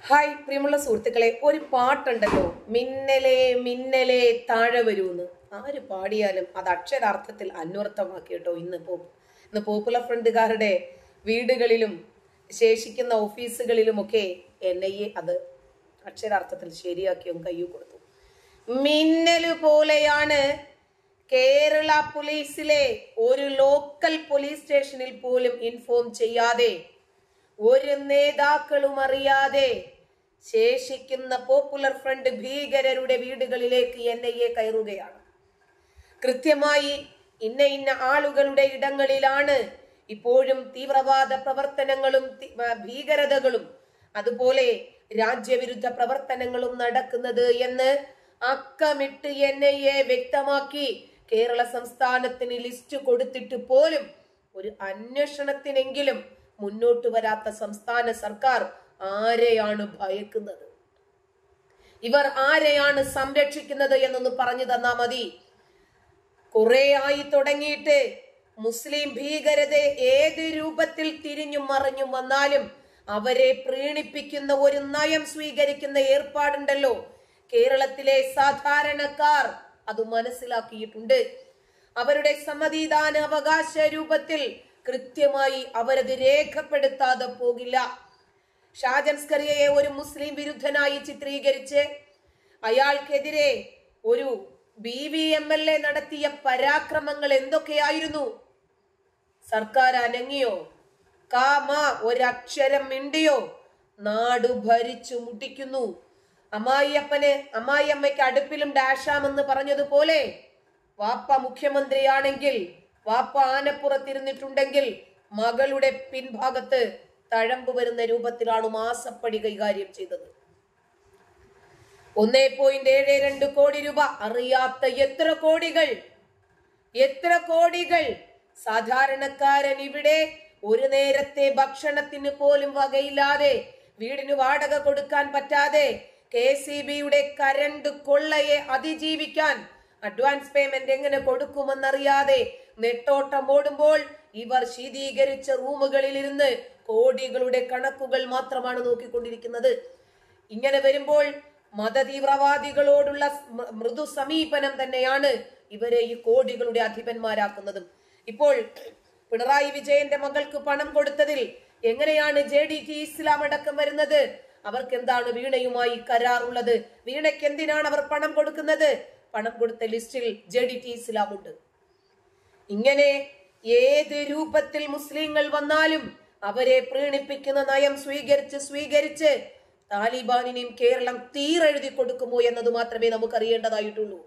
hi പ്രിയമുള്ള സുഹൃത്തുക്കളെ ഒരു പാട്ടുണ്ടല്ലോ മിന്നലെ മിന്നലെ താഴെ വരൂന്ന് ആര് പാടിയാലും അത് അക്ഷരാർത്ഥത്തിൽ അന്വർത്ഥമാക്കി കേട്ടോ ഇന്ന് പോ ഇന്ന് പോപ്പുലർ ഫ്രണ്ടുകാരുടെ വീടുകളിലും ശേഷിക്കുന്ന ഓഫീസുകളിലുമൊക്കെ എൻ ഐ എ അത് അക്ഷരാർത്ഥത്തിൽ ശരിയാക്കിയും കയ്യു കൊടുത്തു മിന്നല് പോലെയാണ് കേരള പോലീസിലെ ഒരു ലോക്കൽ പോലീസ് സ്റ്റേഷനിൽ പോലും ഇൻഫോം ചെയ്യാതെ ഒരു നേതാക്കളും അറിയാതെ ശേഷിക്കുന്ന പോപ്പുലർ ഫ്രണ്ട് ഭീകരരുടെ വീടുകളിലേക്ക് എൻ ഐ എ കയറുകയാണ് കൃത്യമായി ഇന്ന ഇന്ന ആളുകളുടെ ഇടങ്ങളിലാണ് ഇപ്പോഴും തീവ്രവാദ പ്രവർത്തനങ്ങളും തി- ആ, ഭീകരതകളും അതുപോലെ രാജ്യവിരുദ്ധ പ്രവർത്തനങ്ങളും നടക്കുന്നത് എന്ന് അക്കമിട്ട് എൻ ഐ എ വ്യക്തമാക്കി കേരള സംസ്ഥാനത്തിന് ലിസ്റ്റ് കൊടുത്തിട്ട് പോലും ഒരു അന്വേഷണത്തിനെങ്കിലും മുന്നോട്ട് വരാത്ത സംസ്ഥാന സർക്കാർ ആരെയാണ് ഭയക്കുന്നത് ഇവർ ആരെയാണ് സംരക്ഷിക്കുന്നത് എന്നൊന്ന് പറഞ്ഞു തന്നാ മതി കുറെ ആയി തുടങ്ങിയിട്ട് മുസ്ലിം ഭീകരത ഏത് രൂപത്തിൽ തിരിഞ്ഞും മറിഞ്ഞും വന്നാലും അവരെ പ്രീണിപ്പിക്കുന്ന ഒരു നയം സ്വീകരിക്കുന്ന ഏർപ്പാടുണ്ടല്ലോ കേരളത്തിലെ സാധാരണക്കാർ അത് മനസ്സിലാക്കിയിട്ടുണ്ട് അവരുടെ സമ്മതിദാന അവകാശ രൂപത്തിൽ കൃത്യമായി അവരത് രേഖപ്പെടുത്താതെ പോകില്ല ഷാജൻ സ്കറിയയെ ഒരു മുസ്ലിം വിരുദ്ധനായി ചിത്രീകരിച്ച് അയാൾക്കെതിരെ ഒരു B V M L A നടത്തിയ പരാക്രമങ്ങൾ എന്തൊക്കെയായിരുന്നു സർക്കാർ അനങ്ങിയോ കാമ ഒരക്ഷരം മിണ്ടിയോ നാടു ഭരിച്ചു മുട്ടിക്കുന്നു അമ്മായിയപ്പന് അമ്മായിയമ്മയ്ക്ക് അടുപ്പിലും ഡാഷാമെന്ന് പറഞ്ഞതുപോലെ വാപ്പ മുഖ്യമന്ത്രിയാണെങ്കിൽ വാപ്പ ആനപ്പുറത്തിരുന്നിട്ടുണ്ടെങ്കിൽ മകളുടെ പിൻഭാഗത്ത് തഴമ്പ് വരുന്ന രൂപത്തിലാണ് മാസപ്പടി കൈകാര്യം ചെയ്തത് ഒന്നേ പോയിന്റ് ഏഴ് രണ്ട് കോടി രൂപ അറിയാത്ത എത്ര കോടികൾ എത്ര കോടികൾ സാധാരണക്കാരൻ ഇവിടെ ഒരു നേരത്തെ ഭക്ഷണത്തിന് പോലും വകയില്ലാതെ വീടിന് വാടക കൊടുക്കാൻ പറ്റാതെ കെ സി ബിയുടെ കരണ്ട് കൊള്ളയെ അതിജീവിക്കാൻ അഡ്വാൻസ് പേയ്മെന്റ് എങ്ങനെ കൊടുക്കുമെന്നറിയാതെ നെട്ടോട്ടം ഓടുമ്പോൾ ഇവർ ശീതീകരിച്ച റൂമുകളിൽ ഇരുന്ന് കോടികളുടെ കണക്കുകൾ മാത്രമാണ് നോക്കിക്കൊണ്ടിരിക്കുന്നത് ഇങ്ങനെ വരുമ്പോൾ മതതീവ്രവാദികളോടുള്ള മൃ- മൃദു സമീപനം തന്നെയാണ് ഇവരെ ഈ കോടികളുടെ അധിപന്മാരാക്കുന്നതും ഇപ്പോൾ പിണറായി വിജയന്റെ മകൾക്ക് പണം കൊടുത്തതിൽ എങ്ങനെയാണ് ജെ ഡി ടി ഇസ്ലാം അടക്കം വരുന്നത് അവർക്ക് എന്താണ് വീണയുമായി കരാറുള്ളത് വീണയ്ക്ക് എന്തിനാണ് അവർ പണം കൊടുക്കുന്നത് പണം കൊടുത്ത ലിസ്റ്റിൽ ജെ ഡി ടി ഇസ്ലാം ഉണ്ട് ഇങ്ങനെ ഏത് രൂപത്തിൽ മുസ്ലിങ്ങൾ വന്നാലും അവരെ പ്രീണിപ്പിക്കുന്ന നയം സ്വീകരിച്ച് സ്വീകരിച്ച് താലിബാനിനെയും കേരളം തീരെഴുതി കൊടുക്കുമോ എന്നത് മാത്രമേ നമുക്ക് അറിയേണ്ടതായിട്ടുള്ളൂ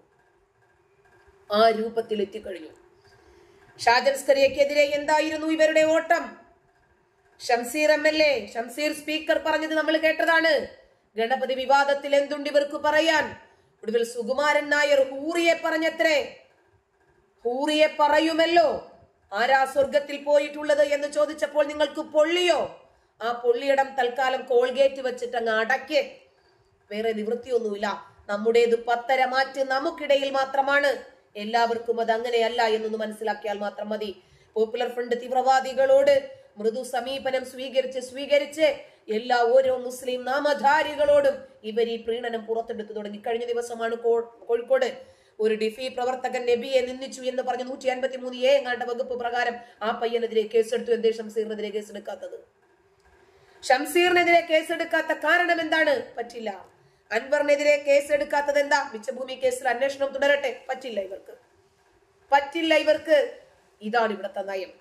ആ രൂപത്തിൽ എത്തിക്കഴിഞ്ഞു ഷാജൻ സ്കറിയക്കെതിരെ എന്തായിരുന്നു ഇവരുടെ ഓട്ടം Shamseer M L A Shamseer speaker പറഞ്ഞത് നമ്മൾ കേട്ടതാണ് ഗണപതി വിവാദത്തിൽ എന്തുണ്ട് ഇവർക്ക് പറയാൻ ഒടുവിൽ സുകുമാരൻ നായർ ഹൂറിയെ പറഞ്ഞത്രേ ഹൂറിയെ പറയുമല്ലോ ആരാ സ്വർഗത്തിൽ പോയിട്ടുള്ളത് എന്ന് ചോദിച്ചപ്പോൾ നിങ്ങൾക്ക് പൊള്ളിയോ ആ പൊള്ളിയിടം തൽക്കാലം കോൾഗേറ്റ് വെച്ചിട്ട് അങ്ങ് അടയ്ക്ക് വേറെ നിവൃത്തിയൊന്നുമില്ല നമ്മുടേത് പത്തര മാറ്റ് നമുക്കിടയിൽ മാത്രമാണ് എല്ലാവർക്കും അത് അങ്ങനെയല്ല എന്നൊന്ന് മനസ്സിലാക്കിയാൽ മാത്രം മതി പോപ്പുലർ ഫ്രണ്ട് തീവ്രവാദികളോട് മൃദു സമീപനം സ്വീകരിച്ച് സ്വീകരിച്ച് എല്ലാ ഓരോ മുസ്ലിം നാമധാരികളോടും ഇവർ ഈ പ്രീണനം പുറത്തെടുത്തു തുടങ്ങി കഴിഞ്ഞ ദിവസമാണ് കോ- കോഴിക്കോട് ഒരു ഡിഫി പ്രവർത്തകൻ നബിയെ നിന്ദിച്ചു എന്ന് പറഞ്ഞ് നൂറ്റി അൻപത്തി മൂന്ന് എ എങ്ങാണ്ട വകുപ്പ് പ്രകാരം ആ പയ്യനെതിരെ കേസെടുത്തു എന്തേ ഷംസീറിനെതിരെ കേസെടുക്കാത്തത് ഷംസീറിനെതിരെ കേസെടുക്കാത്ത കാരണം എന്താണ് പറ്റില്ല അൻവറിനെതിരെ കേസെടുക്കാത്തത് എന്താ മിച്ചഭൂമി കേസിൽ അന്വേഷണം തുടരട്ടെ പറ്റില്ല ഇവർക്ക് പറ്റില്ല ഇവർക്ക് ഇതാണ് ഇവിടുത്തെ നയം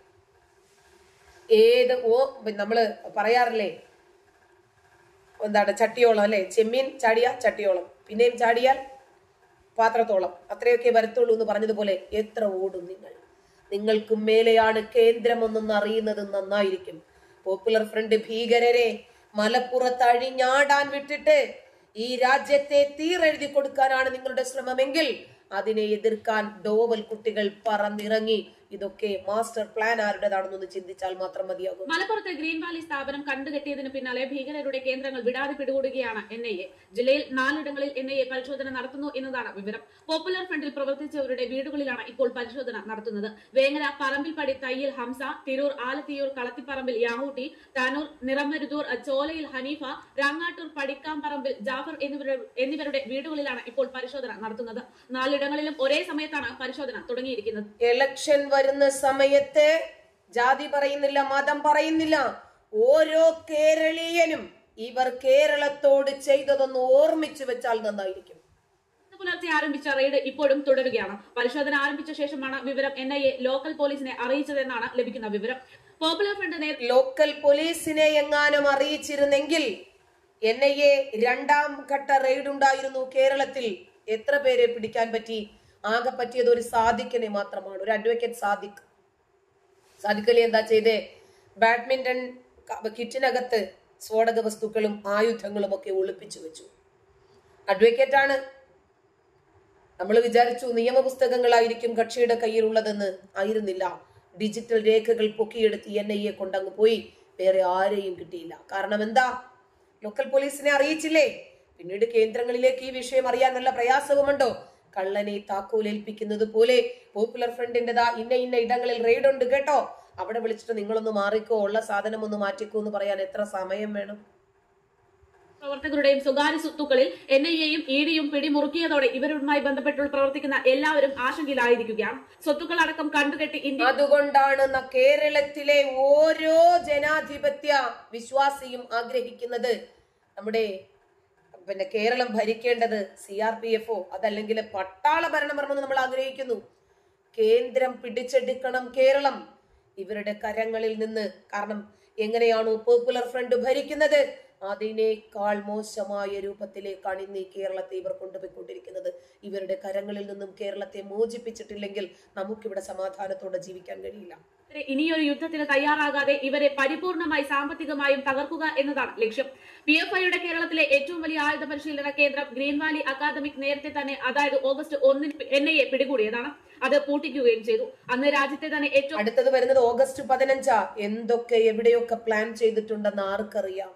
ഏത് ഓ നമ്മള് പറയാറില്ലേ എന്താണ് ചട്ടിയോളം അല്ലെ ചെമ്മീൻ ചാടിയ ചട്ടിയോളം പിന്നെയും ചാടിയാൽ പാത്രത്തോളം അത്രയൊക്കെ വരത്തുള്ളൂ എന്ന് പറഞ്ഞതുപോലെ എത്ര ഓടും നിങ്ങൾ നിങ്ങൾക്ക് മേലെയാണ് കേന്ദ്രമെന്നൊന്ന് അറിയുന്നത് നന്നായിരിക്കും പോപ്പുലർ ഫ്രണ്ട് ഭീകരരെ മലപ്പുറത്ത് അഴിഞ്ഞാടാൻ വിട്ടിട്ട് ഈ രാജ്യത്തെ തീരെഴുതി കൊടുക്കാനാണ് നിങ്ങളുടെ ശ്രമമെങ്കിൽ അതിനെ എതിർക്കാൻ ഡോവൽ കുട്ടികൾ പറന്നിറങ്ങി ഇതൊക്കെ മാസ്റ്റർ പ്ലാൻ ആരുടേതാണെന്നൊന്ന് ചിന്തിച്ചാൽ മാത്രം മതിയാകും മലപ്പുറത്ത് ഗ്രീൻ വാലി സ്ഥാപനം കണ്ടുകെട്ടിയതിന് പിന്നാലെ ഭീകരരുടെ കേന്ദ്രങ്ങൾ വിടാതെ പിടികൂടുകയാണ് എൻ ഐ എ ജില്ലയിൽ നാലിടങ്ങളിൽ എൻ ഐ എ പരിശോധന നടത്തുന്നു എന്നതാണ് വിവരം പോപ്പുലർ ഫ്രണ്ടിൽ പ്രവർത്തിച്ചവരുടെ വീടുകളിലാണ് ഇപ്പോൾ പരിശോധന നടത്തുന്നത് വേങ്ങര പറമ്പിൽപ്പടി തയ്യൽ ഹംസ തിരൂർ ആലത്തിയൂർ കളത്തിപ്പറമ്പിൽ യാഹൂട്ടി താനൂർ നിറമരുതൂർ ചോലയിൽ ഹനീഫ രാങ്ങാട്ടൂർ പടിക്കാമ്പറമ്പിൽ ജാഫർ എന്നിവരുടെ എന്നിവരുടെ വീടുകളിലാണ് ഇപ്പോൾ പരിശോധന നടത്തുന്നത് നാലിടങ്ങളിലും ഒരേ സമയത്താണ് പരിശോധന തുടങ്ങിയിരിക്കുന്നത് ഇലക്ഷൻ വരുന്ന സമയത്ത് ജാതി പറയുന്നില്ല മതം പറയുന്നില്ല ഓരോ കേരളീയനും ഇവർ കേരളത്തോട് ചെയ്തതൊന്ന് ഓർമ്മിച്ചു വെച്ചാൽ നന്നായിരിക്കും ഇന്ന് പുലർച്ചെ ആരംഭിച്ച റെയ്ഡ് ഇപ്പോഴും തുടരുകയാണ് പരിശോധന ആരംഭിച്ച ശേഷമാണ് വിവരം എൻ ഐ എ ലോക്കൽ പോലീസിനെ അറിയിച്ചതെന്നാണ് ലഭിക്കുന്ന വിവരം പോപ്പുലർ ഫ്രണ്ട് നേതൃത്വം ലോക്കൽ പോലീസിനെ എങ്ങാനും അറിയിച്ചിരുന്നെങ്കിൽ എൻ ഐ എ രണ്ടാം ഘട്ട റെയ്ഡ് ഉണ്ടായിരുന്നു കേരളത്തിൽ എത്ര പേരെ പിടിക്കാൻ പറ്റി ആകെ പറ്റിയത് ഒരു സാദിഖിനെ മാത്രമാണ് ഒരു അഡ്വക്കേറ്റ് സാദിഖ് സാദിഖ് അലി എന്താ ചെയ്തേ ബാഡ്മിന്റൺ ക- കിറ്റിനകത്ത് സ്ഫോടക വസ്തുക്കളും ആയുധങ്ങളും ഒക്കെ ഒളിപ്പിച്ചു വെച്ചു അഡ്വക്കേറ്റ് ആണ് നമ്മൾ വിചാരിച്ചു നിയമപുസ്തകങ്ങളായിരിക്കും കക്ഷിയുടെ കയ്യിലുള്ളതെന്ന് ആയിരുന്നില്ല ഡിജിറ്റൽ രേഖകൾ പൊക്കിയെടുത്ത് എൻ ഐ എ കൊണ്ടങ്ങ് പോയി വേറെ ആരെയും കിട്ടിയില്ല കാരണം എന്താ ലോക്കൽ പോലീസിനെ അറിയിച്ചില്ലേ പിന്നീട് കേന്ദ്രങ്ങളിലേക്ക് ഈ വിഷയം അറിയാൻ വല്ല പ്രയാസവുമുണ്ടോ കള്ളനെ താക്കോലേൽപ്പിക്കുന്നത് പോലെ പോപ്പുലർ ഫ്രണ്ടിന്റെതാ ഇന്ന ഇന്ന ഇടങ്ങളിൽ റെയ്ഡ് ഉണ്ട് കേട്ടോ അവിടെ വിളിച്ചിട്ട് നിങ്ങളൊന്ന് മാറിക്കോ ഉള്ള സാധനം ഒന്ന് മാറ്റിക്കോ എന്ന് പറയാൻ എത്ര സമയം വേണം പ്രവർത്തകരുടെയും സ്വകാര്യ സ്വത്തുക്കളിൽ എൻ ഐ എയും ഇ ഡിയും പിടിമുറുക്കിയതോടെ ഇവരുമായി ബന്ധപ്പെട്ടുള്ള പ്രവർത്തിക്കുന്ന എല്ലാവരും ആശങ്കയിലായിരിക്കുകയാണ് സ്വത്തുക്കൾ അടക്കം കണ്ടുകെട്ടി ഇന്ത്യ അതുകൊണ്ടാണ് ന- കേരളത്തിലെ ഓരോ ജനാധിപത്യ വിശ്വാസിയും ആഗ്രഹിക്കുന്നത് നമ്മുടെ പിന്നെ കേരളം ഭരിക്കേണ്ടത് സി ആർ പി എഫോ അതല്ലെങ്കിൽ പട്ടാള ഭരണം വരണമെന്ന് നമ്മൾ ആഗ്രഹിക്കുന്നു കേന്ദ്രം പിടിച്ചെടുക്കണം കേരളം ഇവരുടെ കരങ്ങളിൽ നിന്ന് കാരണം എങ്ങനെയാണോ പോപ്പുലർ ഫ്രണ്ട് ഭരിക്കുന്നത് അതിനേക്കാൾ മോശമായ രൂപത്തിലേക്കാണ് ഇന്ന് ഈ കേരളത്തെ ഇവർ കൊണ്ടുപോയിക്കൊണ്ടിരിക്കുന്നത് ഇവരുടെ കരങ്ങളിൽ നിന്നും കേരളത്തെ മോചിപ്പിച്ചിട്ടില്ലെങ്കിൽ നമുക്കിവിടെ സമാധാനത്തോടെ ജീവിക്കാൻ കഴിയില്ല ഇവരെ ഇനിയൊരു യുദ്ധത്തിന് തയ്യാറാകാതെ ഇവരെ പരിപൂർണമായി സാമ്പത്തികമായും തകർക്കുക എന്നതാണ് ലക്ഷ്യം പി എഫ് ഐയുടെ കേരളത്തിലെ ഏറ്റവും വലിയ ആയുധ പരിശീലന കേന്ദ്രം ഗ്രീൻ വാലി അക്കാദമിക് നേരത്തെ തന്നെ അതായത് ഓഗസ്റ്റ് ഒന്നിന് എൻ ഐ എ പിടികൂടിയതാണ് അത് പൂട്ടിക്കുകയും ചെയ്തു അന്ന് രാജ്യത്തെ തന്നെ ഏറ്റവും അടുത്തത് വരുന്നത് ഓഗസ്റ്റ് പതിനഞ്ചാ എന്തൊക്കെ എവിടെയൊക്കെ പ്ലാൻ ചെയ്തിട്ടുണ്ടെന്ന് ആർക്കറിയാം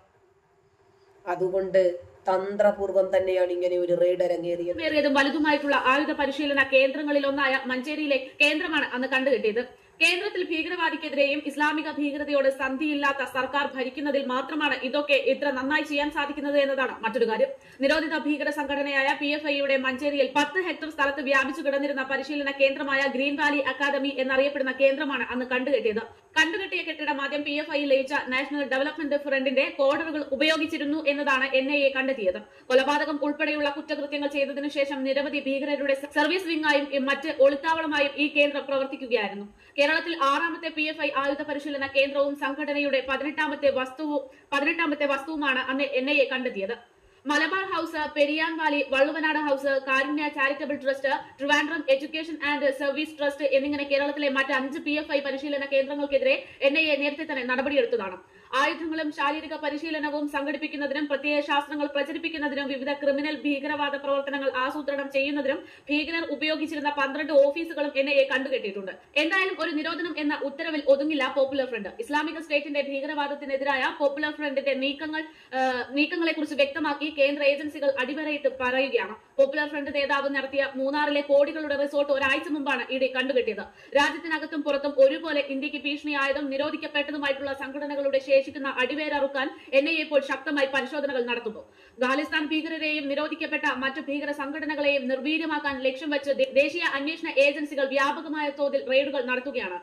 അതുകൊണ്ട് തന്ത്രപൂർവം തന്നെയാണ് ഇങ്ങനെ ഒരു റെയ്ഡ് അരങ്ങേറിയത് ഏറിയതും വലുതുമായിട്ടുള്ള ആയുധ പരിശീലന കേന്ദ്രങ്ങളിലൊന്നായ മഞ്ചേരിയിലെ കേന്ദ്രമാണ് അന്ന് കണ്ടുകെട്ടിയത് കേന്ദ്രത്തിൽ ഭീകരവാദിക്കെതിരെയും ഇസ്ലാമിക ഭീകരതയോട് സന്ധിയില്ലാത്ത സർക്കാർ ഭരിക്കുന്നതിൽ മാത്രമാണ് ഇതൊക്കെ ഇത്ര നന്നായി ചെയ്യാൻ സാധിക്കുന്നത് എന്നതാണ് മറ്റൊരു കാര്യം നിരോധിത ഭീകര സംഘടനയായ പി എഫ് ഐയുടെ മഞ്ചേരിയിൽ പത്ത് ഹെക്ടർ സ്ഥലത്ത് വ്യാപിച്ചു കിടന്നിരുന്ന പരിശീലന കേന്ദ്രമായ ഗ്രീൻ വാലി അക്കാദമി എന്നറിയപ്പെടുന്ന കേന്ദ്രമാണ് അന്ന് കണ്ടുകെട്ടിയത് കണ്ടുകെട്ടിയ കെട്ടിടം ആദ്യം പി എഫ് ഐ ലയിച്ച നാഷണൽ ഡെവലപ്മെന്റ് ഫ്രണ്ടിന്റെ കോഡറുകൾ ഉപയോഗിച്ചിരുന്നു എന്നതാണ് എൻ ഐ എ കണ്ടെത്തിയത് കൊലപാതകം ഉൾപ്പെടെയുള്ള കുറ്റകൃത്യങ്ങൾ ചെയ്തതിനു ശേഷം നിരവധി ഭീകരരുടെ സർവീസ് വിങ്ങായും ഈ മറ്റ് ഒളിത്താവളമായും ഈ കേന്ദ്രം പ്രവർത്തിക്കുകയായിരുന്നു കേരളത്തിൽ ആറാമത്തെ പി എഫ് ഐ ആയുധ പരിശീലന കേന്ദ്രവും സംഘടനയുടെ പതിനെട്ടാമത്തെ വസ്തുവും പതിനെട്ടാമത്തെ വസ്തുവുമാണ് അന്ന് എൻ ഐ എ കണ്ടെത്തിയത് Malabar House Periyar Valley Valluvanad House Karunya Charitable Trust Trivandrum Education and Service Trust എന്നിങ്ങനെ കേരളത്തിലെ മറ്റ് അഞ്ച് പി എഫ് ഐ പരിശീലന കേന്ദ്രങ്ങൾക്കെതിരെ എൻ ഐ എ നേരത്തെ തന്നെ നടപടിയെടുത്തതാണ് ആയുധങ്ങളും ശാരീരിക പരിശീലനവും സംഘടിപ്പിക്കുന്നതിനും പ്രത്യയ ശാസ്ത്രങ്ങൾ പ്രചരിപ്പിക്കുന്നതിനും വിവിധ ക്രിമിനൽ ഭീകരവാദ പ്രവർത്തനങ്ങൾ ആസൂത്രണം ചെയ്യുന്നതിനും ഭീകരർ ഉപയോഗിച്ചിരുന്ന പന്ത്രണ്ട് ഓഫീസുകളും എൻ ഐ എ കണ്ടുകെട്ടിയിട്ടുണ്ട് എന്തായാലും ഒരു നിരോധനം എന്ന ഉത്തരവിൽ ഒതുങ്ങില്ല പോപ്പുലർ ഫ്രണ്ട് ഇസ്ലാമിക സ്റ്റേറ്റിന്റെ ഭീകരവാദത്തിനെതിരായ പോപ്പുലർ ഫ്രണ്ടിന്റെ നീക്കങ്ങൾ നീക്കങ്ങളെ കുറിച്ച് വ്യക്തമാക്കി കേന്ദ്ര ഏജൻസികൾ അടിവരയിട്ട് പറയുകയാണ് പോപ്പുലർ ഫ്രണ്ട് നേതാവ് നടത്തിയ മൂന്നാറിലെ കോടികളുടെ റിസോർട്ട് ഒരാഴ്ച മുമ്പാണ് ഇഡി കണ്ടുകെട്ടിയത് രാജ്യത്തിനകത്തും പുറത്തും ഒരുപോലെ ഇന്ത്യക്ക് ഭീഷണിയായതും നിരോധിക്കപ്പെട്ടതുമായിട്ടുള്ള സംഘടനകളുടെ ശേഷിക്കുന്ന അടിവേരറുക്കാൻ എൻ ഐ എ ഇപ്പോൾ ശക്തമായി പരിശോധനകൾ നടത്തുന്നു ഖാലിസ്ഥാൻ ഭീകരരെയും നിരോധിക്കപ്പെട്ട മറ്റു ഭീകര സംഘടനകളെയും നിർവീര്യമാക്കാൻ ലക്ഷ്യം വെച്ച് ദേ- ദേശീയ അന്വേഷണ ഏജൻസികൾ വ്യാപകമായ തോതിൽ റെയ്ഡുകൾ നടത്തുകയാണ്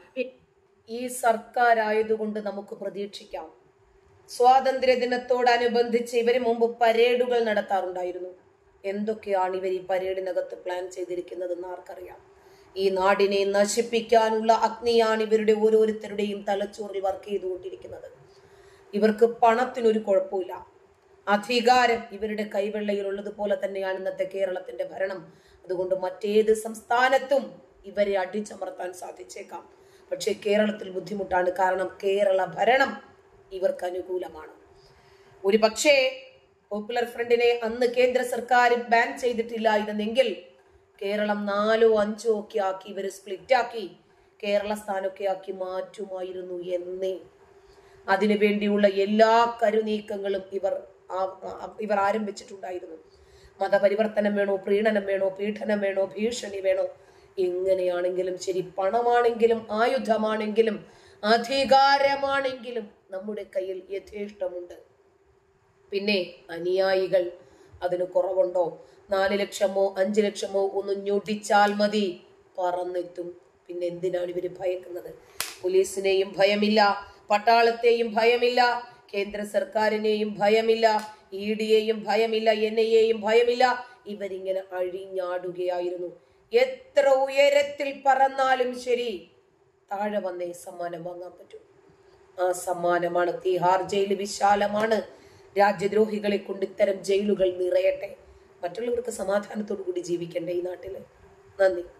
ഈ സർക്കാരായതുകൊണ്ട് നമുക്ക് പ്രതീക്ഷിക്കാം സ്വാതന്ത്ര്യ ദിനത്തോടനുബന്ധിച്ച് ഇവര് മുമ്പ് പരേഡുകൾ നടത്താറുണ്ടായിരുന്നു എന്തൊക്കെയാണ് ഇവർ ഈ പരേഡിനകത്ത് പ്ലാൻ ചെയ്തിരിക്കുന്നതെന്ന് ആർക്കറിയാം ഈ നാടിനെ നശിപ്പിക്കാനുള്ള അഗ്നിയാണ് ഇവരുടെ ഓരോരുത്തരുടെയും തലച്ചോറിൽ വർക്ക് ചെയ്തുകൊണ്ടിരിക്കുന്നത് ഇവർക്ക് പണത്തിനൊരു കുഴപ്പമില്ല അധികാരം ഇവരുടെ കൈവെള്ളയിലുള്ളതുപോലെ തന്നെയാണ് ഇന്നത്തെ കേരളത്തിന്റെ ഭരണം അതുകൊണ്ട് മറ്റേത് സംസ്ഥാനത്തും ഇവരെ അടിച്ചമർത്താൻ സാധിച്ചേക്കാം പക്ഷേ കേരളത്തിൽ ബുദ്ധിമുട്ടാണ് കാരണം കേരള ഭരണം ഇവർക്ക് അനുകൂലമാണ് ഒരു പക്ഷേ പോപ്പുലർ ഫ്രണ്ടിനെ അന്ന് കേന്ദ്ര സർക്കാർ ബാൻ ചെയ്തിട്ടില്ലായിരുന്നെങ്കിൽ കേരളം നാലോ അഞ്ചോ ഒക്കെ ആക്കി ഇവർ സ്പ്ലിറ്റ് ആക്കി കേരള സ്ഥാനമൊക്കെ ആക്കി മാറ്റുമായിരുന്നു എന്നേ അതിനു വേണ്ടിയുള്ള എല്ലാ കരുനീക്കങ്ങളും ഇവർ ആ- ആ- ഇവർ ആരംഭിച്ചിട്ടുണ്ടായിരുന്നു മതപരിവർത്തനം വേണോ പ്രീണനം വേണോ പീഡനം വേണോ ഭീഷണി വേണോ എങ്ങനെയാണെങ്കിലും ശരി പണമാണെങ്കിലും ആയുധമാണെങ്കിലും അധികാരമാണെങ്കിലും നമ്മുടെ കയ്യിൽ യഥേഷ്ടമുണ്ട് പിന്നെ അനുയായികൾ അതിന് കുറവുണ്ടോ നാല് ലക്ഷമോ അഞ്ച് ലക്ഷമോ ഒന്ന് ഞൊടിച്ചാൽ മതി പറന്നെത്തും പിന്നെ എന്തിനാണ് ഇവര് ഭയക്കുന്നത് പോലീസിനെയും ഭയമില്ല പട്ടാളത്തെയും ഭയമില്ല കേന്ദ്ര സർക്കാരിനെയും ഭയമില്ല ഇ ഡിയെയും ഭയമില്ല എൻ ഐയെയും ഭയമില്ല ഇവരിങ്ങനെ അഴിഞ്ഞാടുകയായിരുന്നു എത്ര ഉയരത്തിൽ പറന്നാലും ശരി താഴെ വന്നേ സമ്മാനം വാങ്ങാൻ പറ്റൂ ആ സമ്മാനമാണ് തിഹാർ ജയിൽ വിശാലമാണ് രാജ്യദ്രോഹികളെ കൊണ്ട് ഇത്തരം ജയിലുകൾ നിറയട്ടെ മറ്റുള്ളവർക്ക് സമാധാനത്തോടു കൂടി ജീവിക്കണ്ടേ ഈ നാട്ടില് നന്ദി